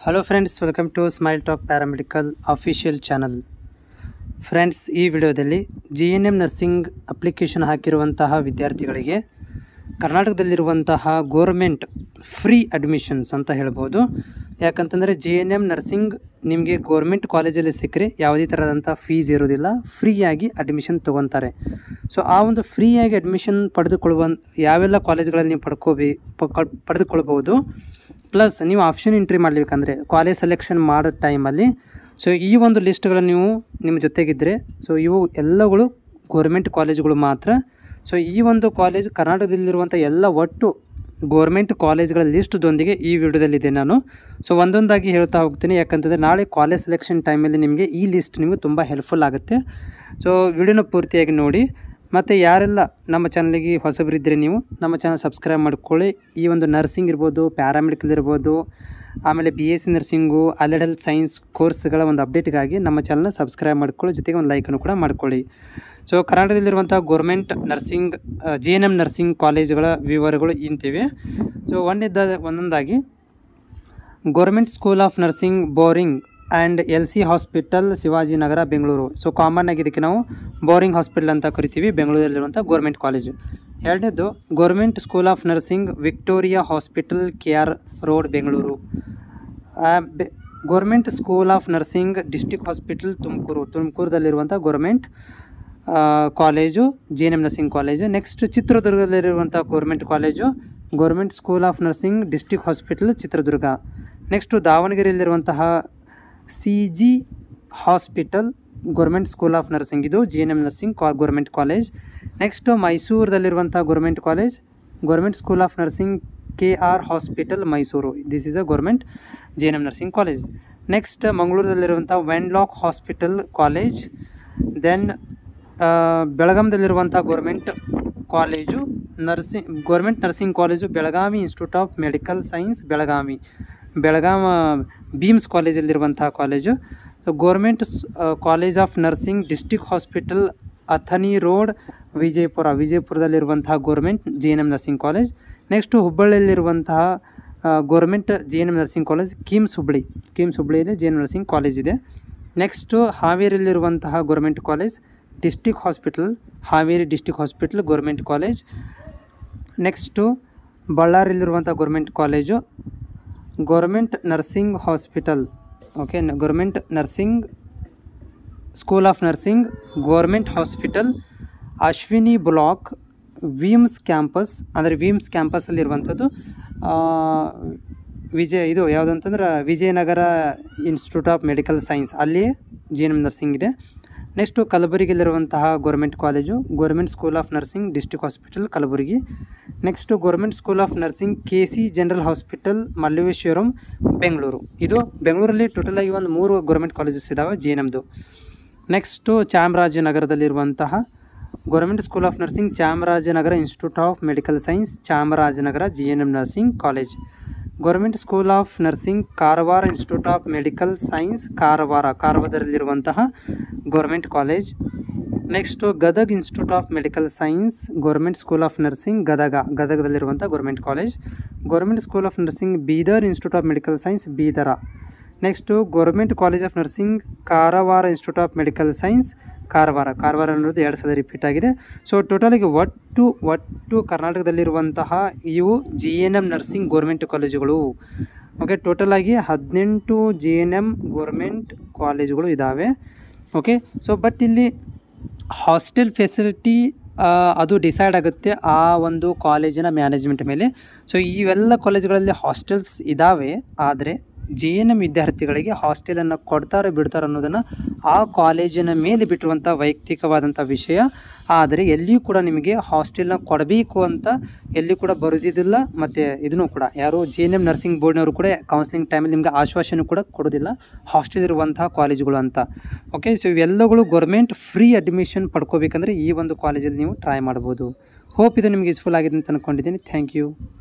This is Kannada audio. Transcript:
hello friends welcome to Smile Talk paramedical official channel friends ಈ ವಿಡಿಯೋದಲ್ಲಿ G N M nursing application ಹಾಕಿರುವಂತಹ ವಿದ್ಯಾರ್ಥಿಗಳಿಗೆ ಕರ್ನಾಟಕದಲ್ಲಿರುವಂತಹ ಗೋರ್ಮೆಂಟ್ ಫ್ರೀ ಅಡ್ಮಿಷನ್ಸ್ ಅಂತ ಹೇಳ್ಬೋದು ಯಾಕಂತಂದರೆ ಜಿ ಎನ್ ಎಮ್ ನರ್ಸಿಂಗ್ ನಿಮಗೆ ಗೋರ್ಮೆಂಟ್ ಕಾಲೇಜಲ್ಲಿ ಸಿಕ್ಕರೆ ಯಾವುದೇ ಥರದಂಥ ಫೀಸ್ ಇರೋದಿಲ್ಲ ಫ್ರೀಯಾಗಿ ಅಡ್ಮಿಷನ್ ತೊಗೊತಾರೆ ಸೊ ಆ ಒಂದು ಫ್ರೀಯಾಗಿ ಅಡ್ಮಿಷನ್ ಪಡೆದುಕೊಳ್ಳುವ ಯಾವೆಲ್ಲ ಕಾಲೇಜ್ಗಳಲ್ಲಿ ನೀವು ಪಡ್ಕೋಬಿ ಪ- ಪಡೆದುಕೊಳ್ಬೋದು ಪ್ಲಸ್ ನೀವು ಆಪ್ಷನ್ ಎಂಟ್ರಿ ಮಾಡಬೇಕಂದ್ರೆ ಕಾಲೇಜ್ ಸೆಲೆಕ್ಷನ್ ಮಾಡೋ ಟೈಮಲ್ಲಿ ಸೊ ಈ ಒಂದು ಲಿಸ್ಟ್ಗಳು ನೀವು ನಿಮ್ಮ ಜೊತೆಗಿದ್ದರೆ ಸೊ ಇವು ಎಲ್ಲಗಳು ಗೋರ್ಮೆಂಟ್ ಕಾಲೇಜುಗಳು ಮಾತ್ರ ಸೊ ಈ ಒಂದು ಕಾಲೇಜ್ ಕರ್ನಾಟಕದಲ್ಲಿರುವಂಥ ಎಲ್ಲ ಒಟ್ಟು ಗೋರ್ಮೆಂಟ್ ಕಾಲೇಜ್ಗಳ ಲಿಸ್ಟ್ದೊಂದಿಗೆ ಈ ವಿಡಿಯೋದಲ್ಲಿದೆ ನಾನು ಸೊ ಒಂದೊಂದಾಗಿ ಹೇಳ್ತಾ ಹೋಗ್ತೀನಿ ಯಾಕಂತಂದರೆ ನಾಳೆ ಕಾಲೇಜ್ ಸೆಲೆಕ್ಷನ್ ಟೈಮಲ್ಲಿ ನಿಮಗೆ ಈ ಲಿಸ್ಟ್ ನಿಮಗೆ ತುಂಬ ಹೆಲ್ಪ್ಫುಲ್ ಆಗುತ್ತೆ ಸೊ ವಿಡಿಯೋನ ಪೂರ್ತಿಯಾಗಿ ನೋಡಿ ಮತ್ತು ಯಾರೆಲ್ಲ ನಮ್ಮ ಚಾನಲಿಗೆ ಹೊಸಬರಿದ್ದರೆ ನೀವು ನಮ್ಮ ಚಾನಲ್ ಸಬ್ಸ್ಕ್ರೈಬ್ ಮಾಡ್ಕೊಳ್ಳಿ ಈ ಒಂದು ನರ್ಸಿಂಗ್ ಇರ್ಬೋದು ಪ್ಯಾರಾಮೆಡಿಕಲ್ ಇರ್ಬೋದು ಆಮೇಲೆ B S C nursing allied health science ಕೋರ್ಸ್ಗಳ ಒಂದು ಅಪ್ಡೇಟ್ಗಾಗಿ ನಮ್ಮ ಚಾನಲ್ನ ಸಬ್ಸ್ಕ್ರೈಬ್ ಮಾಡ್ಕೊಳ್ಳಿ ಜೊತೆಗೆ ಒಂದು ಲೈಕನ್ನು ಕೂಡ ಮಾಡ್ಕೊಳ್ಳಿ ಸೊ ಕರ್ನಾಟಕದಲ್ಲಿರುವಂಥ government nursing G N M nursing ಕಾಲೇಜುಗಳ ವಿವರಗಳು ಇಂತಿವೆ ಸೊ ಒಂದಿದ್ದ ಒಂದೊಂದಾಗಿ government school of nursing Bowring and L C hospital Shivajinagar Bengaluru so common ಆಗಿ ಇದಕ್ಕೆ ನಾವು ಬೋರಿಂಗ್ ಹಾಸ್ಪಿಟಲ್ ಅಂತ ಕರಿತೀವಿ ಬೆಂಗಳೂರಲ್ಲಿರುವಂಥ ಗೌರ್ಮೆಂಟ್ ಕಾಲೇಜು ಎರಡನೇದು government school of nursing Victoria hospital K R road Bengaluru government school of nursing district hospital Tumakuru ತುಮಕೂರದಲ್ಲಿರುವಂಥ government college G N M nursing college next ಚಿತ್ರದುರ್ಗದಲ್ಲಿರುವಂಥ government college government school of nursing district hospital Chitradurga next ದಾವಣಗೆರೆಯಲ್ಲಿರುವಂತಹ C G hospital government school of nursing ಇದು ಜಿ ಎನ್ ಎಮ್ ನರ್ಸಿಂಗ್ ಕಾ ಗೌರ್ಮೆಂಟ್ ಕಾಲೇಜ್ ನೆಕ್ಸ್ಟು ಮೈಸೂರದಲ್ಲಿರುವಂಥ government college government school of nursing K R hospital Mysuru this is a government G N M nursing college next ಮಂಗಳೂರದಲ್ಲಿರುವಂಥ ವೆನ್ಲಾಕ್ ಹಾಸ್ಪಿಟಲ್ ಕಾಲೇಜ್ ದೆನ್ ಬೆಳಗಾಂದಲ್ಲಿರುವಂಥ government college nursing government nursing college Belagavi institute of medical science Belagavi Belgaum BIMS ಕಾಲೇಜಲ್ಲಿರುವಂತಹ college government college of nursing district hospital Athani road Vijayapura ವಿಜಯಪುರದಲ್ಲಿರುವಂತಹ government G N M nursing college next ಹುಬ್ಬಳ್ಳಿಯಲ್ಲಿರುವಂತಹ government G N M nursing college KIMS Hubballi KIMS ಹುಬ್ಬಳ್ಳಿಯಲ್ಲಿ G N M nursing college ಇದೆ ನೆಕ್ಸ್ಟು ಹಾವೇರಿಯಲ್ಲಿರುವಂತಹ government college district hospital Haveri district hospital government college next ಬಳ್ಳಾರಿಯಲ್ಲಿರುವಂಥ government college government nursing hospital okay government nursing school of nursing government hospital Ashwini block VIMS campus ಅಂದರೆ ವೀಮ್ಸ್ ಕ್ಯಾಂಪಸ್ಸಲ್ಲಿರುವಂಥದ್ದು ವಿಜಯ ಇದು ಯಾವುದಂತಂದ್ರೆ Vijayanagara institute of medical science ಅಲ್ಲಿ ಜಿ ಎನ್ ಎಮ್ ನರ್ಸಿಂಗ್ ಇದೆ ನೆಕ್ಸ್ಟು ಕಲಬುರಗಿಯಲ್ಲಿರುವಂತಹ government college government school of nursing district hospital Kalaburagi next government school of nursing K C general hospital Malleshwaram Bengaluru ಇದು ಬೆಂಗಳೂರಲ್ಲಿ ಟೋಟಲಾಗಿ ಒಂದು ಮೂರು ಗೌರ್ಮೆಂಟ್ ಕಾಲೇಜಸ್ ಇದ್ದಾವೆ ಜಿ ಎನ್ ಎಮ್ದು ನೆಕ್ಸ್ಟು ಚಾಮರಾಜನಗರದಲ್ಲಿರುವಂತಹ government school of nursing Chamarajanagar institute of medical science Chamarajanagar G N M nursing college government school of nursing Karwar institute of medical science Karwar ಕಾರವಾರದಲ್ಲಿರುವಂತಹ government college next Gadag institute of medical science government school of nursing Gadag ಗದಗದಲ್ಲಿರುವಂಥ government college government school of nursing Bidar institute of medical science Bidar next government college of nursing Karwar institute of medical science Karwar Karwar ಅನ್ನೋದು ಎರಡು ಸಲ ರಿಪೀಟ್ ಆಗಿದೆ ಸೊ ಟೋಟಲಿಗೆ ಒಟ್ಟು ಒಟ್ಟು ಕರ್ನಾಟಕದಲ್ಲಿರುವಂತಹ ಇವು G N M nursing government ಕಾಲೇಜುಗಳು ಓಕೆ ಟೋಟಲಾಗಿ ಹದಿನೆಂಟು ಜಿ ಎನ್ ಎಮ್ ಗೋರ್ಮೆಂಟ್ ಕಾಲೇಜುಗಳು ಇದ್ದಾವೆ ಓಕೆ ಸೊ ಬಟ್ ಇಲ್ಲಿ ಹಾಸ್ಟೆಲ್ ಫೆಸಿಲಿಟಿ ಅದು ಡಿಸೈಡ್ ಆಗುತ್ತೆ ಆ ಒಂದು ಕಾಲೇಜಿನ ಮ್ಯಾನೇಜ್ಮೆಂಟ್ ಮೇಲೆ ಸೊ ಇವೆಲ್ಲ ಕಾಲೇಜುಗಳಲ್ಲಿ ಹಾಸ್ಟೆಲ್ಸ್ ಇದ್ದಾವೆ ಆದರೆ ಜೆ ಎನ್ ಎಮ್ ವಿದ್ಯಾರ್ಥಿಗಳಿಗೆ ಹಾಸ್ಟೆಲನ್ನು ಕೊಡ್ತಾರೆ ಬಿಡ್ತಾರೆ ಅನ್ನೋದನ್ನು ಆ ಕಾಲೇಜಿನ ಮೇಲೆ ಬಿಟ್ಟಿರುವಂಥ ವೈಯಕ್ತಿಕವಾದಂಥ ವಿಷಯ ಆದರೆ ಎಲ್ಲಿಯೂ ಕೂಡ ನಿಮಗೆ ಹಾಸ್ಟೆಲ್ನ ಕೊಡಬೇಕು ಅಂತ ಎಲ್ಲಿ ಕೂಡ ಬರೋದಿದ್ದಿಲ್ಲ ಮತ್ತು ಇದನ್ನು ಕೂಡ ಯಾರು ಜೆ ಎನ್ ಎಮ್ ನರ್ಸಿಂಗ್ ಬೋರ್ಡ್ನವರು ಕೂಡ ಕೌನ್ಸಿಲಿಂಗ್ ಟೈಮಲ್ಲಿ ನಿಮಗೆ ಆಶ್ವಾಸನೆ ಕೂಡ ಕೊಡೋದಿಲ್ಲ ಹಾಸ್ಟೆಲ್ ಇರುವಂತಹ ಕಾಲೇಜುಗಳು ಅಂತ ಓಕೆ ಸೊ ಇವೆಲ್ಲಗಳು ಗೌರ್ಮೆಂಟ್ ಫ್ರೀ ಅಡ್ಮಿಷನ್ ಪಡ್ಕೋಬೇಕಂದ್ರೆ ಈ ಒಂದು ಕಾಲೇಜಲ್ಲಿ ನೀವು ಟ್ರೈ ಮಾಡ್ಬೋದು ಹೋಪ್ ಇದು ನಿಮಗೆ ಯೂಸ್ಫುಲ್ ಆಗಿದೆ ಅಂತ ಅಂದ್ಕೊಂಡಿದ್ದೀನಿ ಥ್ಯಾಂಕ್ ಯು